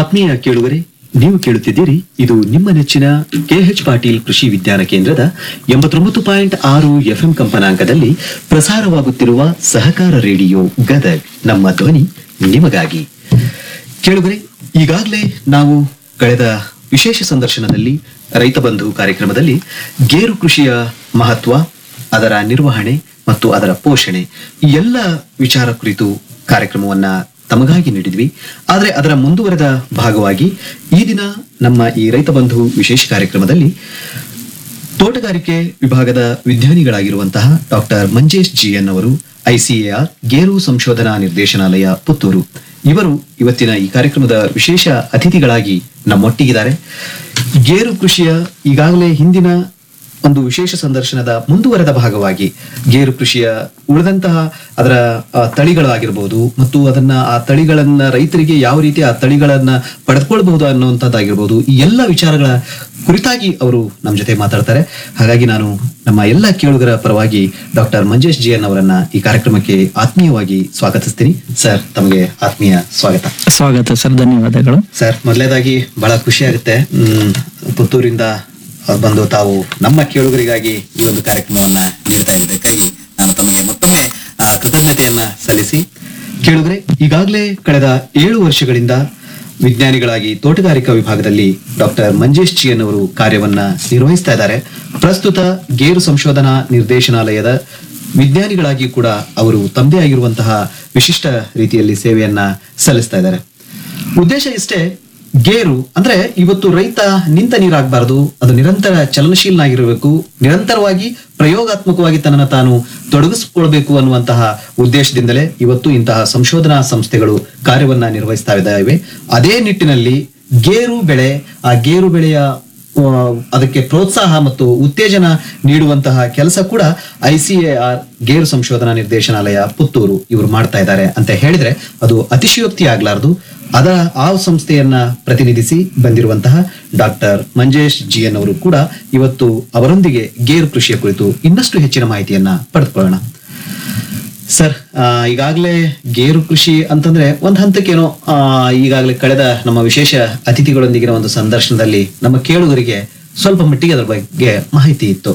ಆತ್ಮೀಯ ಕೇಳುಗರೆ ನೀವು ಕೇಳುತ್ತಿದ್ದೀರಿ ಇದು ನಿಮ್ಮ ನೆಚ್ಚಿನ ಕೆಎಚ್ ಪಾಟೀಲ್ ಕೃಷಿ ವಿಜ್ಞಾನ ಕೇಂದ್ರದ ಎಂಬತ್ತೊಂಬತ್ತು ಪಾಯಿಂಟ್ ಆರು ಎಫ್ಎಂ ಕಂಪನಾಂಕದಲ್ಲಿ ಪ್ರಸಾರವಾಗುತ್ತಿರುವ ಸಹಕಾರ ರೇಡಿಯೋ ಗದಗ್ ನಮ್ಮ ಧ್ವನಿ ನಿಮಗಾಗಿ ಕೇಳುಗರೆ ಈಗಾಗಲೇ ನಾವು ಕಳೆದ ವಿಶೇಷ ಸಂದರ್ಶನದಲ್ಲಿ ರೈತ ಬಂಧು ಕಾರ್ಯಕ್ರಮದಲ್ಲಿ ಗೇರು ಕೃಷಿಯ ಮಹತ್ವ ಅದರ ನಿರ್ವಹಣೆ ಮತ್ತು ಅದರ ಪೋಷಣೆ ಈ ಎಲ್ಲ ವಿಚಾರ ಕುರಿತು ಕಾರ್ಯಕ್ರಮವನ್ನ ತಮಗಾಗಿ ನೀಡಿದ್ವಿ ಆದರೆ ಅದರ ಮುಂದುವರೆದ ಭಾಗವಾಗಿ ಈ ದಿನ ನಮ್ಮ ಈ ರೈತ ಬಂಧು ವಿಶೇಷ ಕಾರ್ಯಕ್ರಮದಲ್ಲಿ ತೋಟಗಾರಿಕೆ ವಿಭಾಗದ ವಿಜ್ಞಾನಿಗಳಾಗಿರುವಂತಹ ಡಾಕ್ಟರ್ ಮಂಜೇಶ್ ಜಿ ಎನ್ ಅವರು ಐಸಿಎಆರ್ ಗೇರು ಸಂಶೋಧನಾ ನಿರ್ದೇಶನಾಲಯ ಪುತ್ತೂರು ಇವರು ಇವತ್ತಿನ ಈ ಕಾರ್ಯಕ್ರಮದ ವಿಶೇಷ ಅತಿಥಿಗಳಾಗಿ ನಮ್ಮೊಟ್ಟಿಗಿದ್ದಾರೆ ಗೇರು ಕೃಷಿಯ ಈಗಾಗಲೇ ಹಿಂದಿನ ಒಂದು ವಿಶೇಷ ಸಂದರ್ಶನದ ಮುಂದುವರೆದ ಭಾಗವಾಗಿ ಗೇರು ಕೃಷಿಯ ಉಳಿದಂತಹ ಅದರ ಆ, ತಳಿಗಳಾಗಿರ್ಬೋದು ಮತ್ತು ಅದನ್ನ ಆ ತಳಿಗಳನ್ನ ರೈತರಿಗೆ ಯಾವ ರೀತಿ ಆ ತಳಿಗಳನ್ನ ಪಡೆದುಕೊಳ್ಬಹುದು ಅನ್ನುವಂಥದ್ದಾಗಿರ್ಬೋದು ಈ ಎಲ್ಲ ವಿಚಾರಗಳ ಕುರಿತಾಗಿ ಅವರು ನಮ್ಮ ಜೊತೆ ಮಾತಾಡ್ತಾರೆ ಹಾಗಾಗಿ ನಾನು ನಮ್ಮ ಎಲ್ಲ ಕೇಳುಗರ ಪರವಾಗಿ ಡಾಕ್ಟರ್ ಮಂಜೇಶ್ ಜಿ ಎನ್ ಅವರನ್ನ ಈ ಕಾರ್ಯಕ್ರಮಕ್ಕೆ ಆತ್ಮೀಯವಾಗಿ ಸ್ವಾಗತಿಸ್ತೀನಿ ಸರ್ ತಮಗೆ ಆತ್ಮೀಯ ಸ್ವಾಗತ ಸ್ವಾಗತ ಸರ್ ಧನ್ಯವಾದಗಳು ಸರ್ ಮೊದಲನೇದಾಗಿ ಬಹಳ ಖುಷಿ ಆಗುತ್ತೆ ಹ್ಮ್, ಪುತ್ತೂರಿಂದ ಬಂದು ತಾವು ನಮ್ಮ ಕೇಳುಗರಿಗಾಗಿ ಈ ಒಂದು ಕಾರ್ಯಕ್ರಮವನ್ನ ನೀಡ್ತಾ ಇದ್ದಕ್ಕಾಗಿ ನಾನು ತಮಗೆ ಮತ್ತೊಮ್ಮೆ ಆ, ಕೃತಜ್ಞತೆಯನ್ನ ಸಲ್ಲಿಸಿ ಕೇಳುಗರೆ ಈಗಾಗಲೇ ಕಳೆದ ಏಳು ವರ್ಷಗಳಿಂದ ವಿಜ್ಞಾನಿಗಳಾಗಿ ತೋಟಗಾರಿಕಾ ವಿಭಾಗದಲ್ಲಿ ಡಾಕ್ಟರ್ ಮಂಜೇಶ್ ಚಿಯನ್ ಅವರು ಕಾರ್ಯವನ್ನ ನಿರ್ವಹಿಸ್ತಾ ಇದ್ದಾರೆ ಪ್ರಸ್ತುತ ಗೇರು ಸಂಶೋಧನಾ ನಿರ್ದೇಶನಾಲಯದ ವಿಜ್ಞಾನಿಗಳಾಗಿ ಕೂಡ ಅವರು ತಮ್ಮದೇ ಆಗಿರುವಂತಹ ವಿಶಿಷ್ಟ ರೀತಿಯಲ್ಲಿ ಸೇವೆಯನ್ನ ಸಲ್ಲಿಸ್ತಾ ಇದ್ದಾರೆ ಉದ್ದೇಶ ಇಷ್ಟೇ ಗೇರು ಅಂದ್ರೆ ಇವತ್ತು ರೈತ ನಿಂತ ನೀರಾಗಬಾರದು ಅದು ನಿರಂತರ ಚಲನಶೀಲನಾಗಿರಬೇಕು ನಿರಂತರವಾಗಿ ಪ್ರಯೋಗಾತ್ಮಕವಾಗಿ ತನ್ನನ್ನು ತಾನು ತೊಡಗಿಸಿಕೊಳ್ಬೇಕು ಅನ್ನುವಂತಹ ಉದ್ದೇಶದಿಂದಲೇ ಇವತ್ತು ಇಂತಹ ಸಂಶೋಧನಾ ಸಂಸ್ಥೆಗಳು ಕಾರ್ಯವನ್ನ ನಿರ್ವಹಿಸ್ತಾ ಇದ್ದಾವೆ ಅದೇ ನಿಟ್ಟಿನಲ್ಲಿ ಗೇರು ಬೆಳೆ ಆ ಗೇರು ಬೆಳೆಯ ಆ, ಅದಕ್ಕೆ ಪ್ರೋತ್ಸಾಹ ಮತ್ತು ಉತ್ತೇಜನ ನೀಡುವಂತಹ ಕೆಲಸ ಕೂಡ ಐಸಿಎಆರ್ ಗೇರು ಸಂಶೋಧನಾ ನಿರ್ದೇಶನಾಲಯ ಪುತ್ತೂರು ಇವರು ಮಾಡ್ತಾ ಇದ್ದಾರೆ ಅಂತ ಹೇಳಿದ್ರೆ ಅದು ಅತಿಶಯೋಕ್ತಿ ಆಗ್ಲಾರ್ದು ಅದರ ಆ ಸಂಸ್ಥೆಯನ್ನ ಪ್ರತಿನಿಧಿಸಿ ಬಂದಿರುವಂತಹ ಡಾಕ್ಟರ್ ಮಂಜೇಶ್ ಜಿ ಎನ್ ಅವರು ಕೂಡ ಇವತ್ತು ಅವರೊಂದಿಗೆ ಗೇರು ಕೃಷಿಯ ಕುರಿತು ಇನ್ನಷ್ಟು ಹೆಚ್ಚಿನ ಮಾಹಿತಿಯನ್ನ ಪಡೆದುಕೊಳ್ಳೋಣ ಸರ್ ಆ, ಈಗಾಗಲೇ ಗೇರು ಕೃಷಿ ಅಂತಂದ್ರೆ ಒಂದ್ ಹಂತಕ್ಕೇನೋ ಆ, ಈಗಾಗಲೇ ಕಳೆದ ನಮ್ಮ ವಿಶೇಷ ಅತಿಥಿಗಳೊಂದಿಗಿನ ಒಂದು ಸಂದರ್ಶನದಲ್ಲಿ ನಮ್ಮ ಕೇಳುಗರಿಗೆ ಸ್ವಲ್ಪ ಮಟ್ಟಿಗೆ ಅದರ ಬಗ್ಗೆ ಮಾಹಿತಿ ಇತ್ತು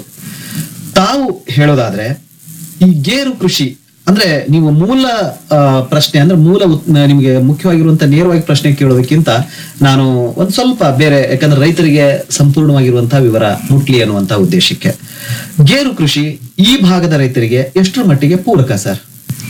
ತಾವು ಹೇಳೋದಾದ್ರೆ ಈ ಗೇರು ಕೃಷಿ ಅಂದ್ರೆ ನೀವು ಮೂಲ ಆ, ಪ್ರಶ್ನೆ ಅಂದ್ರೆ ಮೂಲ ಉತ್- ನಿಮಗೆ ಮುಖ್ಯವಾಗಿರುವಂತ ನೇರವಾಗಿ ಪ್ರಶ್ನೆ ಕೇಳೋದಕ್ಕಿಂತ ನಾನು ಒಂದ್ ಸ್ವಲ್ಪ ಬೇರೆ ಯಾಕಂದ್ರೆ ರೈತರಿಗೆ ಸಂಪೂರ್ಣವಾಗಿರುವಂತಹ ವಿವರ ಮುಟ್ಲಿ ಅನ್ನುವಂತಹ ಉದ್ದೇಶಕ್ಕೆ ಗೇರು ಕೃಷಿ ಈ ಭಾಗದ ರೈತರಿಗೆ ಎಷ್ಟರ ಮಟ್ಟಿಗೆ ಪೂರಕ ಸರ್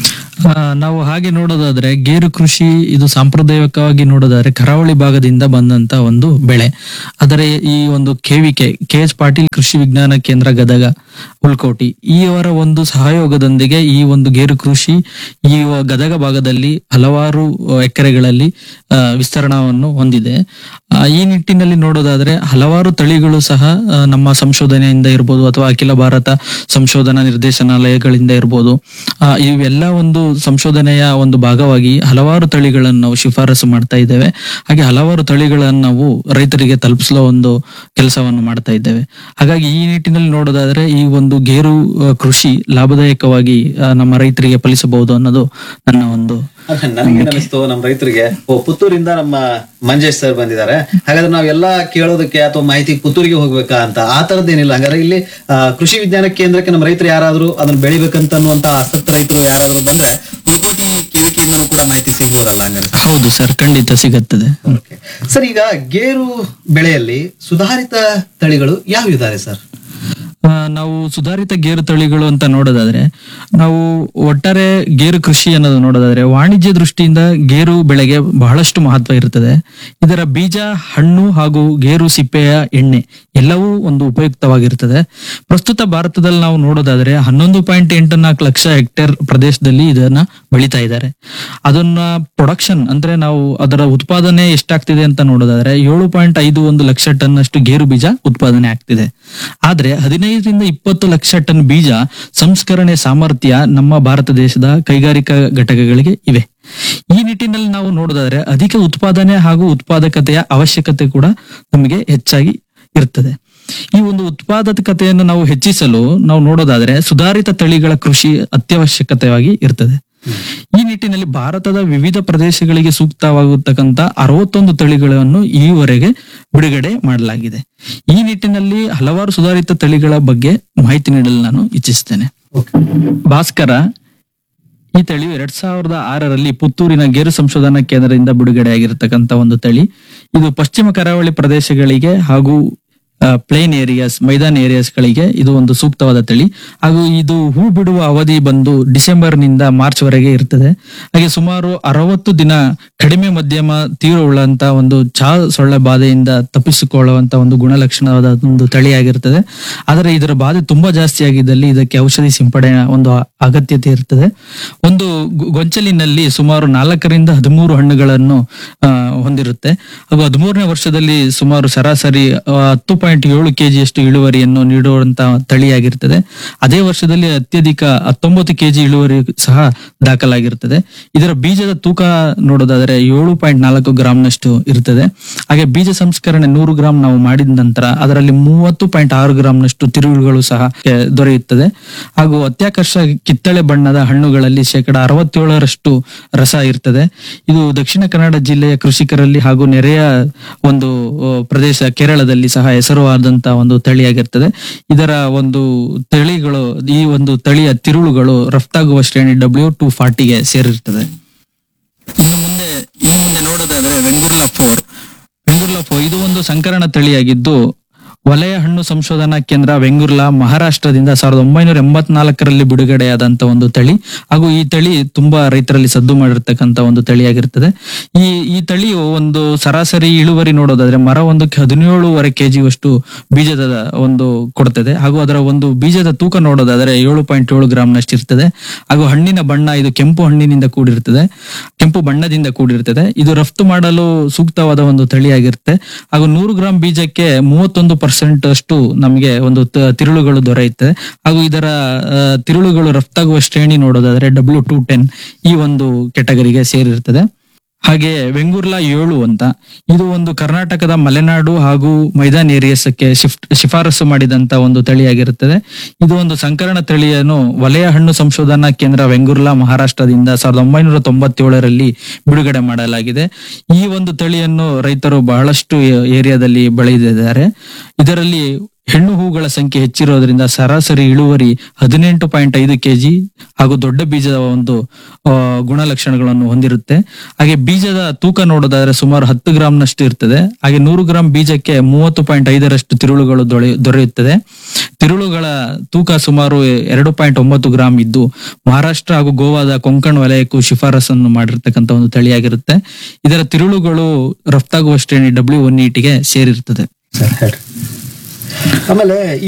ಆ, ನಾವು ಹಾಗೆ ನೋಡೋದಾದ್ರೆ ಗೇರು ಕೃಷಿ ಇದು ಸಾಂಪ್ರದಾಯಿಕವಾಗಿ ನೋಡೋದಾದ್ರೆ ಕರಾವಳಿ ಭಾಗದಿಂದ ಬಂದಂತ ಒಂದು ಬೆಳೆ ಆದರೆ ಈ ಒಂದು ಕೆವಿಕೆ ಕೆ ಎಚ್ ಪಾಟೀಲ್ ಕೃಷಿ ವಿಜ್ಞಾನ ಕೇಂದ್ರ ಗದಗ ಉಳ್ಕೋಟಿ ಈಯವರ ಒಂದು ಸಹಯೋಗದೊಂದಿಗೆ ಈ ಒಂದು ಗೇರು ಕೃಷಿ ಈ ವ- ಗದಗ ಭಾಗದಲ್ಲಿ ಹಲವಾರು ಆ, ಎಕರೆಗಳಲ್ಲಿ ಆ, ವಿಸ್ತರಣವನ್ನು ಹೊಂದಿದೆ ಆ, ಈ ನಿಟ್ಟಿನಲ್ಲಿ ನೋಡೋದಾದ್ರೆ ಹಲವಾರು ತಳಿಗಳು ಸಹ ಆ, ನಮ್ಮ ಸಂಶೋಧನೆಯಿಂದ ಇರ್ಬೋದು ಅಥವಾ ಅಖಿಲ ಭಾರತ ಸಂಶೋಧನಾ ನಿರ್ದೇಶನಾಲಯಗಳಿಂದ ಇರ್ಬೋದು ಆ, ಇವೆಲ್ಲ ಒಂದು ಸಂಶೋಧನೆಯ ಒಂದು ಭಾಗವಾಗಿ ಹಲವಾರು ತಳಿಗಳನ್ನು ನಾವು ಶಿಫಾರಸು ಮಾಡ್ತಾ ಇದ್ದೇವೆ ಹಾಗೆ ಹಲವಾರು ತಳಿಗಳನ್ನು ನಾವು ರೈತರಿಗೆ ತಲುಪಿಸಲು ಒಂದು ಕೆಲಸವನ್ನು ಮಾಡ್ತಾ ಇದ್ದೇವೆ ಹಾಗಾಗಿ ಈ ನಿಟ್ಟಿನಲ್ಲಿ ನೋಡೋದಾದ್ರೆ ಈ ಒಂದು ಗೇರು ಆ, ಕೃಷಿ ಲಾಭದಾಯಕವಾಗಿ ಆ, ನಮ್ಮ ರೈತರಿಗೆ ಫಲಿಸಬಹುದು ಅನ್ನೋದು ನನ್ನ ಒಂದು ನನಗೆ ಅನಿಸ್ತು ನಮ್ಮ ರೈತರಿಗೆ ಓ ಪುತ್ತೂರಿಂದ ನಮ್ಮ ಮಂಜೇಶ್ ಸರ್ ಬಂದಿದ್ದಾರೆ ಹಾಗಾದ್ರೆ ನಾವ್ ಎಲ್ಲಾ ಕೇಳೋದಕ್ಕೆ ಅಥವಾ ಮಾಹಿತಿ ಪುತ್ತೂರಿಗೆ ಹೋಗ್ಬೇಕಾ ಅಂತ ಆ ತರದ್ದೇನಿಲ್ಲ ಹಂಗಾದ್ರೆ ಇಲ್ಲಿ ಆ, ಕೃಷಿ ವಿಜ್ಞಾನ ಕೇಂದ್ರಕ್ಕೆ ನಮ್ಮ ರೈತರು ಯಾರಾದ್ರೂ ಅದನ್ನ ಬೆಳಿಬೇಕಂತ ಅನ್ನುವಂತ ಆಸಕ್ತ ರೈತರು ಯಾರಾದ್ರೂ ಬಂದ್ರೆ ಹುಲ್ಕೋಟಿ ಕಿವಿಕೆಯಿಂದಲೂ ಕೂಡ ಮಾಹಿತಿ ಸಿಗ್ಬೋದಲ್ಲ ಹಂಗಾರೆ ಹೌದು ಸರ್ ಖಂಡಿತ ಸಿಗುತ್ತದೆ Okay. ಸರ್ ಈಗ ಗೇರು ಬೆಳೆಯಲ್ಲಿ ಸುಧಾರಿತ ತಳಿಗಳು ಯಾವ ಇದಾವೆ ಸರ್ ಆ, ನಾವು ಸುಧಾರಿತ ಗೇರು ತಳಿಗಳು ಅಂತ ನೋಡೋದಾದ್ರೆ ನಾವು ಒಟ್ಟಾರೆ ಗೇರು ಕೃಷಿ ಅನ್ನೋದು ನೋಡೋದಾದ್ರೆ ವಾಣಿಜ್ಯ ದೃಷ್ಟಿಯಿಂದ ಗೇರು ಬೆಳೆಗೆ ಬಹಳಷ್ಟು ಮಹತ್ವ ಇರುತ್ತದೆ ಇದರ ಬೀಜ ಹಣ್ಣು ಹಾಗೂ ಗೇರು ಸಿಪ್ಪೆಯ ಎಣ್ಣೆ ಎಲ್ಲವೂ ಒಂದು ಉಪಯುಕ್ತವಾಗಿರುತ್ತದೆ ಪ್ರಸ್ತುತ ಭಾರತದಲ್ಲಿ ನಾವು ನೋಡೋದಾದ್ರೆ ಹನ್ನೊಂದು ಪಾಯಿಂಟ್ ಎಂಟು ನಾಲ್ಕು ಲಕ್ಷ ಹೆಕ್ಟೇರ್ ಪ್ರದೇಶದಲ್ಲಿ ಇದನ್ನ ಬೆಳೀತಾ ಇದ್ದಾರೆ ಅದನ್ನ ಪ್ರೊಡಕ್ಷನ್ ಅಂದ್ರೆ ನಾವು ಅದರ ಉತ್ಪಾದನೆ ಎಷ್ಟಾಗ್ತಿದೆ ಅಂತ ನೋಡೋದಾದ್ರೆ ಏಳು ಪಾಯಿಂಟ್ ಐದು ಒಂದು ಲಕ್ಷ ಟನ್ ಅಷ್ಟು ಗೇರು ಬೀಜ ಉತ್ಪಾದನೆ ಆಗ್ತಿದೆ ಆದ್ರೆ ಹದಿನೈದರಿಂದ ಇಪ್ಪತ್ತು ಲಕ್ಷ ಟನ್ ಬೀಜ ಸಂಸ್ಕರಣೆ ಸಾಮರ್ಥ್ಯ ನಮ್ಮ ಭಾರತ ದೇಶದ ಕೈಗಾರಿಕಾ ಘಟಕಗಳಿಗೆ ಇವೆ ಈ ನಿಟ್ಟಿನಲ್ಲಿ ನಾವು ನೋಡೋದಾದ್ರೆ ಅಧಿಕ ಉತ್ಪಾದನೆ ಹಾಗೂ ಉತ್ಪಾದಕತೆಯ ಅವಶ್ಯಕತೆ ಕೂಡ ನಮಗೆ ಹೆಚ್ಚಾಗಿ ಇರ್ತದೆ ಈ ಒಂದು ಉತ್ಪಾದಕತೆಯನ್ನು ನಾವು ಹೆಚ್ಚಿಸಲು ನಾವು ನೋಡೋದಾದ್ರೆ ಸುಧಾರಿತ ತಳಿಗಳ ಕೃಷಿ ಅತ್ಯವಶ್ಯಕತೆಯಾಗಿ ಇರ್ತದೆ ಈ ನಿಟ್ಟಿನಲ್ಲಿ ಭಾರತದ ವಿವಿಧ ಪ್ರದೇಶಗಳಿಗೆ ಸೂಕ್ತವಾಗತಕ್ಕಂತ ಅರವತ್ತೊಂದು ತಳಿಗಳನ್ನು ಈವರೆಗೆ ಬಿಡುಗಡೆ ಮಾಡಲಾಗಿದೆ ಈ ನಿಟ್ಟಿನಲ್ಲಿ ಹಲವಾರು ಸುಧಾರಿತ ತಳಿಗಳ ಬಗ್ಗೆ ಮಾಹಿತಿ ನೀಡಲು ನಾನು ಇಚ್ಛಿಸ್ತೇನೆ ಓಕೆ ಭಾಸ್ಕರ ಈ ತಳಿಯು ಎರಡ್ ಸಾವಿರದ ಆರರಲ್ಲಿ ಪುತ್ತೂರಿನ ಗೇರು ಸಂಶೋಧನಾ ಕೇಂದ್ರದಿಂದ ಬಿಡುಗಡೆಯಾಗಿರತಕ್ಕಂತ ಒಂದು ತಳಿ ಇದು ಪಶ್ಚಿಮ ಕರಾವಳಿ ಪ್ರದೇಶಗಳಿಗೆ ಹಾಗೂ ಪ್ಲೇನ್ ಏರಿಯಾಸ್ ಮೈದಾನ ಏರಿಯಾಸ್ ಗಳಿಗೆ ಇದು ಒಂದು ಸೂಕ್ತವಾದ ತಳಿ ಹಾಗೂ ಇದು ಹೂ ಬಿಡುವ ಅವಧಿ ಬಂದು ಡಿಸೆಂಬರ್ ನಿಂದ ಮಾರ್ಚ್ ವರೆಗೆ ಇರ್ತದೆ ಹಾಗೆ ಸುಮಾರು ಅರವತ್ತು ದಿನ ಕಡಿಮೆ ಮಧ್ಯಮ ತೀವ್ರವುಳ್ಳಂತ ಒಂದು ಚಾ ಸೊಳ್ಳೆ ಬಾಧೆಯಿಂದ ತಪ್ಪಿಸಿಕೊಳ್ಳುವಂತ ಒಂದು ಗುಣಲಕ್ಷಣವಾದ ಒಂದು ತಳಿಯಾಗಿರ್ತದೆ ಆದರೆ ಇದರ ಬಾಧೆ ತುಂಬಾ ಜಾಸ್ತಿ ಆಗಿದ್ದಲ್ಲಿ ಇದಕ್ಕೆ ಔಷಧಿ ಸಿಂಪಡಣೆ ಒಂದು ಅಗತ್ಯತೆ ಇರ್ತದೆ ಒಂದು ಗೊ- ಗೊಂಚಲಿನಲ್ಲಿ ಸುಮಾರು ನಾಲ್ಕರಿಂದ ಹದಿಮೂರು ಹಣ್ಣುಗಳನ್ನು ಆ, ಹೊಂದಿರುತ್ತೆ ಹಾಗೂ ಹದಿಮೂರನೇ ವರ್ಷದಲ್ಲಿ ಸುಮಾರು ಸರಾಸರಿ ಆ, ಹತ್ತು ಪಾಯಿಂಟ್ ಏಳು ಕೆಜಿಯಷ್ಟು ಇಳುವರಿಯನ್ನು ನೀಡುವಂತಹ ತಳಿಯಾಗಿರ್ತದೆ ಅದೇ ವರ್ಷದಲ್ಲಿ ಅತ್ಯಧಿಕ ಹತ್ತೊಂಬತ್ತು ಕೆಜಿ ಇಳುವರಿ ಸಹ ದಾಖಲಾಗಿರ್ತದೆ ಇದರ ಬೀಜದ ತೂಕ ನೋಡೋದಾದ್ರೆ ಏಳು ಪಾಯಿಂಟ್ ನಾಲ್ಕು ಗ್ರಾಂನಷ್ಟು ಇರ್ತದೆ ಹಾಗೆ ಬೀಜ ಸಂಸ್ಕರಣೆ ನೂರು ಗ್ರಾಂ ನಾವು ಮಾಡಿದ ನಂತರ ಅದರಲ್ಲಿ ಮೂವತ್ತು ಪಾಯಿಂಟ್ ಆರು ಗ್ರಾಂನಷ್ಟು ತಿರುಳುಗಳು ಸಹ ಕೆ- ದೊರೆಯುತ್ತದೆ ಹಾಗೂ ಅತ್ಯಾಕರ್ಷ ಕಿತ್ತಳೆ ಬಣ್ಣದ ಹಣ್ಣುಗಳಲ್ಲಿ ಶೇಕಡ ಅರವತ್ತೇಳರಷ್ಟು ರಸ ಇರ್ತದೆ ಇದು ದಕ್ಷಿಣ ಕನ್ನಡ ಜಿಲ್ಲೆಯ ಕೃಷಿಕರಲ್ಲಿ ಹಾಗೂ ನೆರೆಯ ಒಂದು ಆ, ಪ್ರದೇಶ ಕೇರಳದಲ್ಲಿ ಸಹ ಹೆಸರುವಾದಂತಹ ಒಂದು ತಳಿಯಾಗಿರ್ತದೆ ಇದರ ಒಂದು ತಳಿಗಳು ಈ ಒಂದು ತಳಿಯ ತಿರುಳುಗಳು ರಫ್ತಾಗುವ ಶ್ರೇಣಿ ಡಬ್ಲ್ಯೂ ಟು ಫಾರ್ಟಿಗೆ ಸೇರಿರ್ತದೆ ಇನ್ನು ಮುಂದೆ ಇನ್ನು ಮುಂದೆ ನೋಡೋದಾದ್ರೆ ವೆಂಗುರ್ಲಾ ಫೋರ್ ವೆಂಗುರ್ಲಾ ಫೋರ್ ಇದು ಒಂದು ಸಂಕರಣ ತಳಿಯಾಗಿದ್ದು ವಲಯ ಹಣ್ಣು ಸಂಶೋಧನಾ ಕೇಂದ್ರ ವೆಂಗುರ್ಲಾ ಮಹಾರಾಷ್ಟ್ರದಿಂದ ಸಾವಿರದ ಒಂಬೈನೂರ ಎಂಬತ್ನಾಲ್ಕರಲ್ಲಿ ಬಿಡುಗಡೆಯಾದಂತ ಒಂದು ತಳಿ ಹಾಗೂ ಈ ತಳಿ ತುಂಬಾ ರೈತರಲ್ಲಿ ಸದ್ದು ಮಾಡಿರ್ತಕ್ಕಂತ ಒಂದು ತಳಿಯಾಗಿರ್ತದೆ ಈ ಈ ತಳಿಯು ಒಂದು ಸರಾಸರಿ ಇಳುವರಿ ನೋಡೋದಾದ್ರೆ ಮರ ಒಂದಕ್ಕೆ ಹದಿನೇಳುವರೆ ಕೆಜಿಯಷ್ಟು ಬೀಜದ ಒಂದು ಕೊಡ್ತದೆ ಹಾಗೂ ಅದರ ಒಂದು ಬೀಜದ ತೂಕ ನೋಡೋದಾದ್ರೆ ಏಳು ಪಾಯಿಂಟ್ ಏಳು ಗ್ರಾಂನಷ್ಟು ಇರ್ತದೆ ಹಾಗೂ ಹಣ್ಣಿನ ಬಣ್ಣ ಇದು ಕೆಂಪು ಹಣ್ಣಿನಿಂದ ಕೂಡಿರ್ತದೆ ಕೆಂಪು ಬಣ್ಣದಿಂದ ಕೂಡಿರ್ತದೆ ಇದು ರಫ್ತು ಮಾಡಲು ಸೂಕ್ತವಾದ ಒಂದು ತಳಿಯಾಗಿರುತ್ತೆ ಹಾಗೂ ನೂರು ಗ್ರಾಂ ಬೀಜಕ್ಕೆ ಮೂವತ್ತೊಂದು ಪರ್ಸೆಂಟ್ ಅಷ್ಟು ನಮಗೆ ಒಂದು ತ- ತಿರುಳುಗಳು ದೊರೆಯುತ್ತೆ ಹಾಗೂ ಇದರ ಆ, ತಿರುಳುಗಳು ರಫ್ತಾಗುವ ಶ್ರೇಣಿ ನೋಡೋದಾದ್ರೆ ಡಬ್ಲ್ಯೂ ಟು ಟೆನ್ ಈ ಒಂದು ಕೆಟಗರಿಗೆ ಸೇರಿರ್ತದೆ ಹಾಗೆ ವೆಂಗುರ್ಲಾ ಏಳು ಅಂತ ಇದು ಒಂದು ಕರ್ನಾಟಕದ ಮಲೆನಾಡು ಹಾಗೂ ಮೈದಾನ್ ಏರಿಯಾಸಕ್ಕೆ ಶಿಫ್ಟ್ ಶಿಫಾರಸು ಮಾಡಿದಂತ ಒಂದು ತಳಿಯಾಗಿರುತ್ತದೆ ಇದು ಒಂದು ಸಂಕರಣ ತಳಿಯನ್ನು ವಲಯ ಹಣ್ಣು ಸಂಶೋಧನಾ ಕೇಂದ್ರ ವೆಂಗುರ್ಲಾ ಮಹಾರಾಷ್ಟ್ರದಿಂದ ಸಾವಿರದ ಒಂಬೈನೂರ ತೊಂಬತ್ತೇಳರಲ್ಲಿ ಬಿಡುಗಡೆ ಮಾಡಲಾಗಿದೆ ಈ ಒಂದು ತಳಿಯನ್ನು ರೈತರು ಬಹಳಷ್ಟು ಏ- ಏರಿಯಾದಲ್ಲಿ ಬೆಳೆದಿದ್ದಾರೆ ಇದರಲ್ಲಿ ಹೆಣ್ಣು ಹೂಗಳ ಸಂಖ್ಯೆ ಹೆಚ್ಚಿರೋದ್ರಿಂದ ಸರಾಸರಿ ಇಳುವರಿ ಹದಿನೆಂಟು ಪಾಯಿಂಟ್ ಐದು ಕೆಜಿ ಹಾಗೂ ದೊಡ್ಡ ಬೀಜದ ಒಂದು ಆ, ಗುಣಲಕ್ಷಣಗಳನ್ನು ಹೊಂದಿರುತ್ತೆ ಹಾಗೆ ಬೀಜದ ತೂಕ ನೋಡೋದಾದ್ರೆ ಸುಮಾರು ಹತ್ತು ಗ್ರಾಂನಷ್ಟು ಇರ್ತದೆ ಹಾಗೆ ನೂರು ಗ್ರಾಂ ಬೀಜಕ್ಕೆ ಮೂವತ್ತು ಪಾಯಿಂಟ್ ಐದರಷ್ಟು ತಿರುಳುಗಳು ದೊಳೆ ದೊರೆಯುತ್ತದೆ ತಿರುಳುಗಳ ತೂಕ ಸುಮಾರು ಎರಡು ಪಾಯಿಂಟ್ ಒಂಬತ್ತು ಗ್ರಾಂ ಇದ್ದು ಮಹಾರಾಷ್ಟ್ರ ಹಾಗೂ ಗೋವಾದ ಕೊಂಕಣ್ ವಲಯಕ್ಕೂ ಶಿಫಾರಸನ್ನು ಮಾಡಿರ್ತಕ್ಕಂಥ ಒಂದು ತಳಿಯಾಗಿರುತ್ತೆ ಇದರ ತಿರುಳುಗಳು ರಫ್ತಾಗುವ ಶ್ರೇಣಿ ಡಬ್ಲ್ಯೂ ಒನ್ ಗೆ ಸೇರಿರ್ತದೆ ಸರ್ ಹೇಳ್ರಿ ಆಮೇಲೆ